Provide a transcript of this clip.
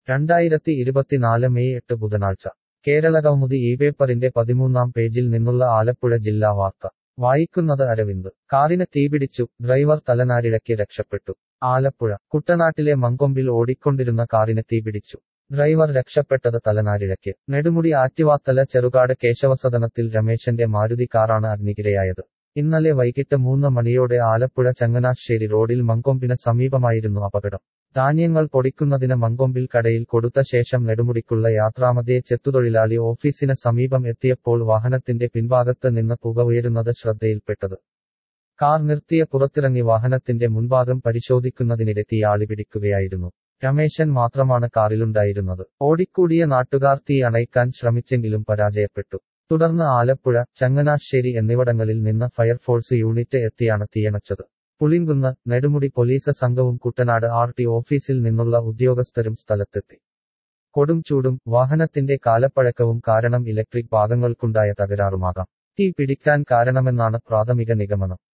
രണ്ടായിരത്തി ഇരുപത്തിനാല് മെയ് എട്ട് ബുധനാഴ്ച കേരളകൗമുദി ഈ പേപ്പറിന്റെ പതിമൂന്നാം പേജിൽ നിന്നുള്ള ആലപ്പുഴ ജില്ലാ വാർത്ത വായിക്കുന്നത് അരവിന്ദ് കാറിന് തീപിടിച്ചു ഡ്രൈവർ തലനാരിഴയ്ക്ക് രക്ഷപ്പെട്ടു ആലപ്പുഴ കുട്ടനാട്ടിലെ മങ്കൊമ്പിൽ ഓടിക്കൊണ്ടിരുന്ന കാറിന് തീപിടിച്ചു ഡ്രൈവർ രക്ഷപ്പെട്ടത് തലനാരിഴയ്ക്ക് നെടുമുടി ആറ്റുവാത്തല ചെറുകാട് കേശവസദനത്തിൽ രമേശന്റെ മാരുതി കാറാണ് അഗ്നിക്കിരയായത് ഇന്നലെ വൈകിട്ട് മൂന്ന് മണിയോടെ ആലപ്പുഴ ചങ്ങനാശ്ശേരി റോഡിൽ മങ്കൊമ്പിന് സമീപമായിരുന്നു അപകടം ധാന്യങ്ങൾ പൊടിക്കുന്നതിന് മങ്കൊമ്പിൽ കടയിൽ കൊടുത്ത ശേഷം നെടുമുടിക്കുള്ള യാത്രാമധ്യേ ചെത്തുതൊഴിലാളി ഓഫീസിന് സമീപം എത്തിയപ്പോൾ വാഹനത്തിന്റെ പിൻഭാഗത്ത് നിന്ന് പുക ഉയരുന്നത് ശ്രദ്ധയിൽപ്പെട്ടത് കാർ നിർത്തിയ പുറത്തിറങ്ങി വാഹനത്തിന്റെ മുൻഭാഗം പരിശോധിക്കുന്നതിനിടെ തീ ആളിപിടിക്കുകയായിരുന്നു രമേശൻ മാത്രമാണ് കാറിലുണ്ടായിരുന്നത് ഓടിക്കൂടിയ നാട്ടുകാർ തീ അണയ്ക്കാൻ ശ്രമിച്ചെങ്കിലും പരാജയപ്പെട്ടു തുടർന്ന് ആലപ്പുഴ ചങ്ങനാശ്ശേരി എന്നിവിടങ്ങളിൽ നിന്ന് ഫയർഫോഴ്സ് യൂണിറ്റ് എത്തിയാണ് തീയണച്ചത് പുളിങ്കുന്ന് നെടുമുടി പോലീസ് സംഘവും കുട്ടനാട് ആർ ടി ഓഫീസിൽ നിന്നുള്ള ഉദ്യോഗസ്ഥരും സ്ഥലത്തെത്തി കൊടും ചൂടും വാഹനത്തിന്റെ കാലപ്പഴക്കവും കാരണം ഇലക്ട്രിക് ഭാഗങ്ങൾക്കുണ്ടായ തകരാറുമാകാം തീ പിടിക്കാൻ കാരണമെന്നാണ് പ്രാഥമിക നിഗമനം